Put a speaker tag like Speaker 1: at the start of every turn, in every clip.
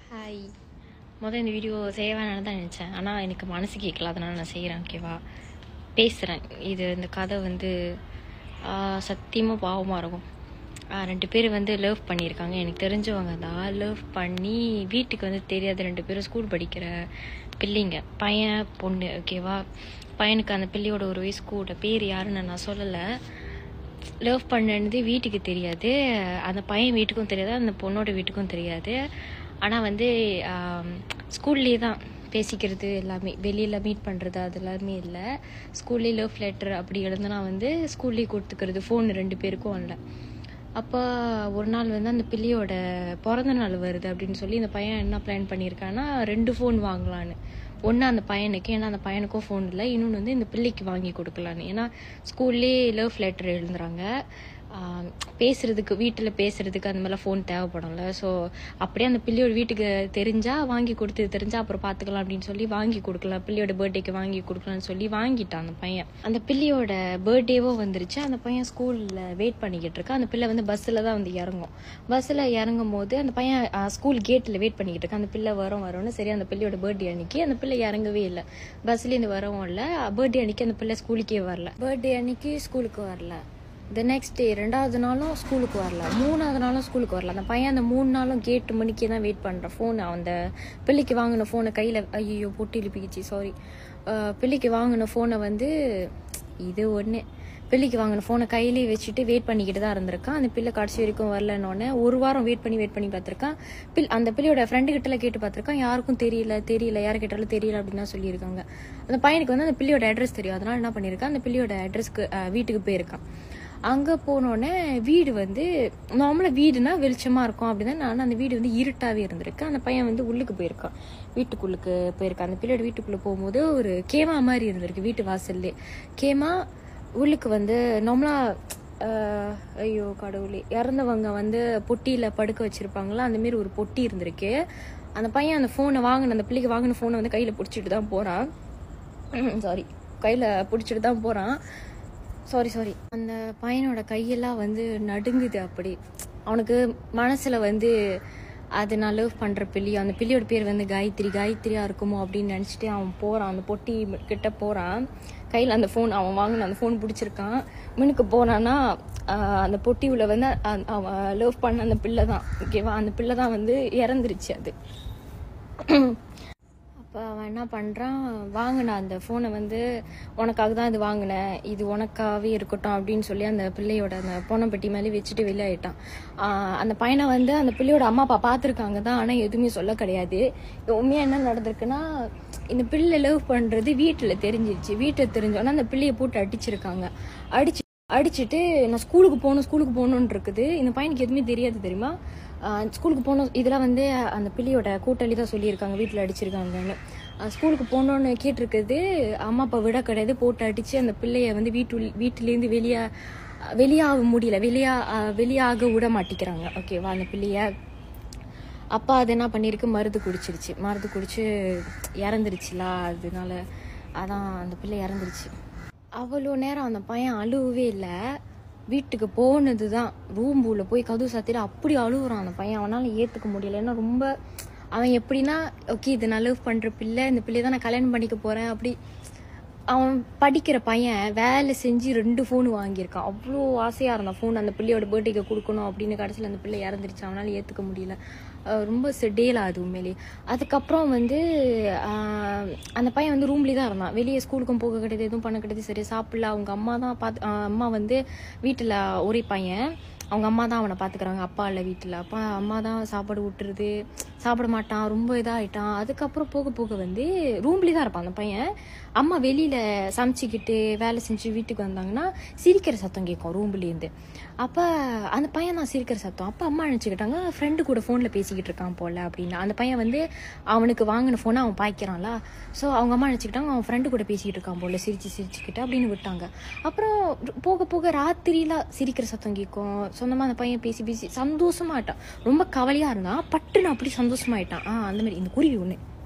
Speaker 1: hi முதல் இந்த video செய்ய வேணாம்னு தான் நினச்சேன் ஆனால் எனக்கு மனசு கேட்கல அதனால நான் செய்கிறேன் ஓகேவா பேசுகிறேன் இது இந்த கதை வந்து சத்தியமாக பாவமாக இருக்கும் ஆ, ரெண்டு பேர் வந்து லவ் பண்ணியிருக்காங்க எனக்கு தெரிஞ்சவங்க தான் லவ் பண்ணி வீட்டுக்கு வந்து தெரியாத ரெண்டு பேரும் ஸ்கூல் படிக்கிற பிள்ளைங்க பையன் பொண்ணு ஓகேவா பையனுக்கு அந்த பிள்ளையோட ஒரு வயசு கூட பேர் யாருன்னு நான் சொல்லலை லவ் பண்ணது வீட்டுக்கு தெரியாது அந்த பையன் வீட்டுக்கும் தெரியாது அந்த பொண்ணோட வீட்டுக்கும் தெரியாது ஆனால் வந்து ஸ்கூல்லேயே தான் பேசிக்கிறது எல்லாமே வெளியில் மீட் பண்ணுறது அது எல்லாமே இல்லை ஸ்கூல்லேயே லவ் லெட்டர் அப்படி எழுதுனா வந்து ஸ்கூல்லேயே கொடுத்துக்கிறது ஃபோன் ரெண்டு பேருக்கும் இல்லை அப்போ ஒரு நாள் வந்து அந்த பிள்ளையோட பிறந்த நாள் வருது அப்படின்னு சொல்லி இந்த பையன் என்ன பிளான் பண்ணியிருக்கான்னா ரெண்டு ஃபோன் வாங்கலான்னு ஒன்று அந்த பையனுக்கு ஏன்னா அந்த பையனுக்கும் ஃபோன் இல்லை இன்னொன்று வந்து இந்த பிள்ளைக்கு வாங்கி கொடுக்கலான்னு ஏன்னா ஸ்கூல்லேயே லவ் லெட்டர் எழுதுறாங்க ஆஹ் பேசுறதுக்கு வீட்டில் பேசுறதுக்கு அந்த மாதிரிலாம் ஃபோன் தேவைப்படும்ல ஸோ அப்படியே அந்த பிள்ளையோட வீட்டுக்கு தெரிஞ்சா வாங்கி கொடுத்து தெரிஞ்சா அப்புறம் பார்த்துக்கலாம் அப்படின்னு சொல்லி வாங்கி கொடுக்கலாம் பிள்ளையோட பர்த்டேக்கு வாங்கி கொடுக்கலாம்னு சொல்லி வாங்கிட்டான் அந்த பையன் அந்த பிள்ளையோட பர்த்டேவோ வந்துருச்சு அந்த பையன் ஸ்கூலில் வெயிட் பண்ணிக்கிட்டு இருக்கா அந்த பிள்ளை வந்து பஸ்ஸில் தான் வந்து இறங்கும் பஸ்ஸில் இறங்கும் போது அந்த பையன் ஸ்கூல் கேட்டில் வெயிட் பண்ணிக்கிட்டு இருக்கா அந்த பிள்ளை வரும் வரும்னு சரி அந்த பிள்ளையோட பர்த்டே அன்னைக்கு அந்த பிள்ளை இறங்கவே இல்லை பஸ்லேருந்து வரவும் இல்லை பர்த்டே அன்னைக்கு அந்த பிள்ளை ஸ்கூலுக்கே வரல பர்த்டே அன்னைக்கு ஸ்கூலுக்கு வரல த நெக்ஸ்ட் டே ரெண்டாவது நாளும் ஸ்கூலுக்கு வரல மூணாவது நாளும் ஸ்கூலுக்கு வரல அந்த பையன் அந்த மூணு நாளும் கேட்டு மணிக்கே தான் வெயிட் பண்ணுறான் ஃபோன் அந்த பிள்ளைக்கு வாங்கின ஃபோனை கையில் ஐயோ பொட்டி இழுப்பிக்கிச்சு சாரி பிள்ளைக்கு வாங்கின ஃபோனை வந்து இது ஒன்று பிள்ளைக்கு வாங்கின ஃபோனை கையிலேயே வச்சுட்டு வெயிட் பண்ணிக்கிட்டு தான் இருந்திருக்கான் அந்த பிள்ளை கடைசி வரைக்கும் வரலன்னொடனே ஒரு வாரம் வெயிட் பண்ணி வெயிட் பண்ணி பார்த்துருக்கான் பில் அந்த பிள்ளையோட ஃப்ரெண்டு கிட்டலாம் கேட்டு பார்த்துருக்கான் யாருக்கும் தெரியல தெரியல யார் கேட்டாலும் தெரியல அப்படின்னு தான் சொல்லியிருக்காங்க அந்த பையனுக்கு வந்து அந்த பிள்ளையோட அட்ரஸ் தெரியும் அதனால என்ன பண்ணியிருக்கான் அந்த பிள்ளையோட அட்ரஸ்க்கு வீட்டுக்கு போயிருக்கான் அங்கே போனோடனே வீடு வந்து நார்மலாக வீடுனா வெளிச்சமாக இருக்கும் அப்படின்னா நான் அந்த வீடு வந்து இருட்டாகவே இருந்திருக்கு அந்த பையன் வந்து உள்ளுக்கு போயிருக்கான் வீட்டுக்குள்ளுக்கு போயிருக்கான் அந்த பிள்ளையோட வீட்டுக்குள்ளே போகும்போது ஒரு கேமா மாதிரி இருந்திருக்கு வீட்டு வாசல்லே கேமா உள்ளுக்கு வந்து நார்மலாக ஐயோ கடவுளே இறந்தவங்க வந்து பொட்டியில் படுக்க வச்சுருப்பாங்களா அந்த மாரி ஒரு பொட்டி இருந்திருக்கு அந்த பையன் அந்த ஃபோனை வாங்கின அந்த பிள்ளைக்கு வாங்கின ஃபோனை வந்து கையில் பிடிச்சிட்டு தான் போகிறான் சாரி கையில் பிடிச்சிட்டு தான் போகிறான் சாரி சாரி அந்த பையனோட கையெல்லாம் வந்து நடுங்குது அப்படி அவனுக்கு மனசில் வந்து அது நான் லவ் பண்ணுற பிள்ளி அந்த பிள்ளையோட பேர் வந்து காயத்ரி காயத்ரியா இருக்குமோ அப்படின்னு நினச்சிட்டு அவன் போகிறான் அந்த பொட்டி கிட்ட போகிறான் கையில் அந்த ஃபோன் அவன் வாங்கின அந்த ஃபோன் பிடிச்சிருக்கான் முன்னுக்கு போனான்னா ஆஹ், அந்த பொட்டி உள்ள வந்து அந்த- அவன் லவ் பண்ண அந்த பிள்ளை தான் ஓகேவா அந்த பிள்ளை தான் வந்து இறந்துருச்சு அது அப்போ அவன் என்ன பண்ணுறான் வாங்கின அந்த ஃபோனை வந்து உனக்காக தான் இது வாங்கினேன் இது உனக்காகவே இருக்கட்டும் அப்படின்னு சொல்லி அந்த பிள்ளையோட அந்த பொண்ணை பெட்டி மேலே வச்சுட்டு வெளியாயிட்டான் ஆஹ் அந்த பையனை வந்து அந்த பிள்ளையோட அம்மா அப்பா பார்த்துருக்காங்க தான் ஆனால் எதுவுமே சொல்ல கிடையாது உண்மையாக என்ன நடந்திருக்குன்னா இந்த பிள்ளை லவ் பண்ணுறது வீட்டில் தெரிஞ்சிருச்சு வீட்டில் தெரிஞ்சோன்னா அந்த பிள்ளையை போட்டு அடிச்சிருக்காங்க அடிச்சு அடிச்சுட்டு நான் ஸ்கூலுக்கு போகணும் ஸ்கூலுக்கு போகணுன்னு இருக்குது இந்த பையனுக்கு எதுவுமே தெரியாது தெரியுமா ஆஹ் ஸ்கூலுக்கு போகணும் இதெல்லாம் வந்து அந்த பிள்ளையோட கூட்டாளி தான் சொல்லியிருக்காங்க வீட்டில் அடிச்சிருக்காங்கன்னு ஆஹ் ஸ்கூலுக்கு போகணுன்னு கேட்டிருக்குது அம்மா அப்பா விட கிடையாது போட்டு அடித்து அந்த பிள்ளைய வந்து வீட்டு வீட்டிலேருந்து வெளியே வெளியாக முடியல வெளியா ஆஹ் வெளியாக விட மாட்டிக்கிறாங்க ஓகேவா அந்த பிள்ளைய அப்பா அது என்ன பண்ணியிருக்கு மருந்து குடிச்சிருச்சு மருந்து குடிச்சு இறந்துருச்சுலா அதனால அதான் அந்த பிள்ளை இறந்துருச்சு அவ்வளோ நேரம் அந்த பையன் அழுவவே இல்லை வீட்டுக்கு போனது தான் ரூம் உள்ள போய் கதவு சாத்திட்டு அப்படி அழுகுறான் அந்த பையன் அவனால ஏற்றுக்க முடியல ஏன்னா ரொம்ப அவன் எப்படின்னா ஓகே இது நான் லவ் பண்ணுற பிள்ளை இந்த பிள்ளையை தான் நான் கல்யாணம் பண்ணிக்க போகிறேன் அப்படி அவன் படிக்கிற பையன் வேலை செஞ்சு ரெண்டு ஃபோன் வாங்கியிருக்கான் அவ்வளோ ஆசையாக இருந்தான் ஃபோன் அந்த பிள்ளையோட பர்த்டேக்கு கொடுக்கணும் அப்படின்னு கடைசியில் அந்த பிள்ளை இறந்துருச்சு அவனால் ஏற்றுக்க முடியல அஹ் ரொம்ப செடேலா அது உண்மையிலே அதுக்கப்புறம் வந்து ஆஹ் அந்த பையன் வந்து ரூம்லேயே தான் இருந்தான் வெளியே ஸ்கூலுக்கும் போக கிடையாது எதுவும் பண்ண கிடையாது சரி சாப்பிடல அவங்க அம்மா தான் பார்த்து ஆஹ் அம்மா வந்து வீட்டில் ஒரே பையன் அவங்க அம்மா தான் அவனை பார்த்துக்கிறாங்க அப்பா இல்லை வீட்டில் அப்பா அம்மா தான் சாப்பாடு ஊட்டுறது சாப்பிட மாட்டான் ரொம்ப இதாகிட்டான் அதுக்கப்புறம் போக போக வந்து ரூம்லேயே தான் இருப்பான் அந்த பையன் அம்மா வெளியில் சமைச்சிக்கிட்டு வேலை செஞ்சு வீட்டுக்கு வந்தாங்கன்னா சிரிக்கிற சத்தம் கேட்கும் ரூம்லேருந்து அப்போ அந்த பையன் தான் சிரிக்கிற சத்தம் அப்போ அம்மா நினச்சிக்கிட்டாங்க ஃப்ரெண்டு கூட ஃபோனில் பேசிக்கிட்டு இருக்கான் போல அப்படின்னு அந்த பையன் வந்து அவனுக்கு வாங்கின ஃபோனை அவன் பாய்க்கிறான்ல ஸோ அவங்க அம்மா நினச்சிக்கிட்டாங்க அவன் ஃப்ரெண்டு கூட பேசிக்கிட்டு இருக்கான் போல சிரிச்சு சிரிச்சுக்கிட்டு அப்படின்னு விட்டாங்க அப்புறம் போக போக ராத்திரியில சிரிக்கிற சத்தம் கேட்கும் சொந்தமாக அந்த பையன் பேசி பேசி சந்தோஷமாயிட்டான் ரொம்ப கவலையாக இருந்தான் பட்டுன்னு அப்படி சந்தோஷமாயிட்டான் ஆ அந்த மாதிரி இந்த குருவி ஒன்று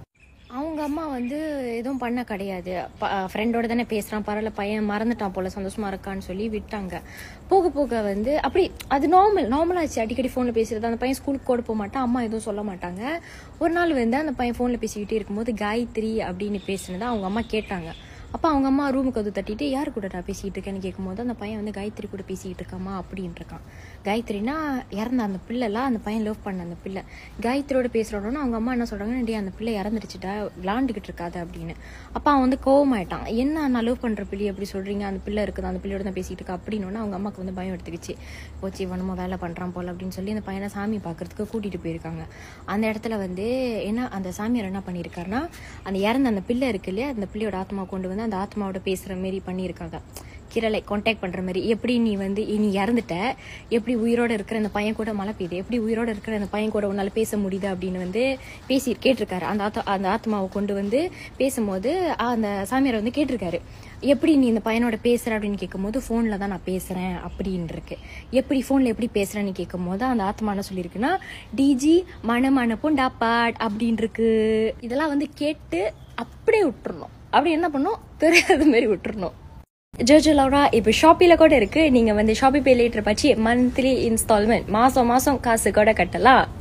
Speaker 1: அவங்க அம்மா வந்து எதுவும் பண்ண கிடையாது ஃப்ரெண்டோட தானே பேசுகிறான் பரவாயில்ல பையன் மறந்துட்டான் போல சந்தோஷமா இருக்கான்னு சொல்லி விட்டாங்க போக போக வந்து அப்படி அது நார்மல் நார்மலாச்சு அடிக்கடி ஃபோனில் பேசுறது அந்த பையன் ஸ்கூலுக்கு கூட போக மாட்டான் அம்மா எதுவும் சொல்ல மாட்டாங்க ஒரு நாள் வந்து அந்த பையன் ஃபோனில் பேசிக்கிட்டே இருக்கும்போது காயத்ரி அப்படின்னு பேசுனதை அவங்க அம்மா கேட்டாங்க அப்போ அவங்க அம்மா ரூமுக்கு வந்து தட்டிட்டு யார் கூட நான் பேசிக்கிட்டு இருக்கேன்னு கேட்கும்போது அந்த பையன் வந்து காயத்ரி கூட பேசிக்கிட்டு இருக்காமா அப்படின்னு இருக்கான் காயத்ரினா இறந்த அந்த பிள்ளைலாம் அந்த பையன் லவ் பண்ண அந்த பிள்ளை காயத்ரியோட பேசுகிறோன்னா அவங்க அம்மா என்ன சொல்கிறாங்கன்னா டே அந்த பிள்ளை இறந்துருச்சுட்டா விளாண்டுக்கிட்டு இருக்காது அப்படின்னு அப்போ அவன் வந்து கோவமாயிட்டான் என்ன நான் லவ் பண்ணுற பிள்ளை எப்படி சொல்கிறீங்க அந்த பிள்ளை இருக்குது அந்த பிள்ளையோட தான் பேசிக்கிட்டு இருக்கா அப்படின்னோன்னா அவங்க அம்மாவுக்கு வந்து பயம் எடுத்துக்கிச்சு போச்சு இவனமோ வேலை பண்ணுறான் போல அப்படின்னு சொல்லி அந்த பையனை சாமி பார்க்கறதுக்கு கூட்டிகிட்டு போயிருக்காங்க அந்த இடத்துல வந்து என்ன அந்த சாமியார் என்ன பண்ணியிருக்காருன்னா அந்த இறந்த அந்த பிள்ளை இருக்கு இல்லையா அந்த பிள்ளையோட ஆத்மா கொண்டு வந்து அந்த ஆத்மாவோட பேசுகிற மாரி பண்ணியிருக்காங்க கிரலை காண்டாக்ட் பண்ணுற மாதிரி எப்படி நீ வந்து நீ இறந்துட்ட எப்படி உயிரோட இருக்கிற அந்த பையன் கூட மழை பெய்யுது எப்படி உயிரோட இருக்கிற அந்த பையன் கூட உன்னால் பேச முடியுது அப்படின்னு வந்து பேசி கேட்டிருக்காரு அந்த ஆத்மா அந்த ஆத்மாவை கொண்டு வந்து பேசும்போது ஆ, அந்த சாமியார் வந்து கேட்டிருக்காரு எப்படி நீ இந்த பையனோட பேசுற அப்படின்னு கேட்கும்போது ஃபோனில் தான் நான் பேசுகிறேன் அப்படின்னு இருக்கு எப்படி ஃபோனில் எப்படி பேசுகிறேன்னு கேட்கும்போது அந்த ஆத்மா என்ன சொல்லியிருக்குன்னா டிஜி மன மன பாட் அப்படின்னு இருக்கு இதெல்லாம் வந்து கேட்டு அப்படியே விட்டுறணும் அப்படி என்ன பண்ணும் தெரியாத மாதிரி விட்டுறணும் ஜோஜோ லவ்ரா இப்போ ஷாப்பியில் கூட இருக்கு நீங்கள் வந்து ஷாப்பி பே லேட்டர் பற்றி மந்த்லி இன்ஸ்டால்மெண்ட் மாதம் மாதம் காசு கூட கட்டலாம்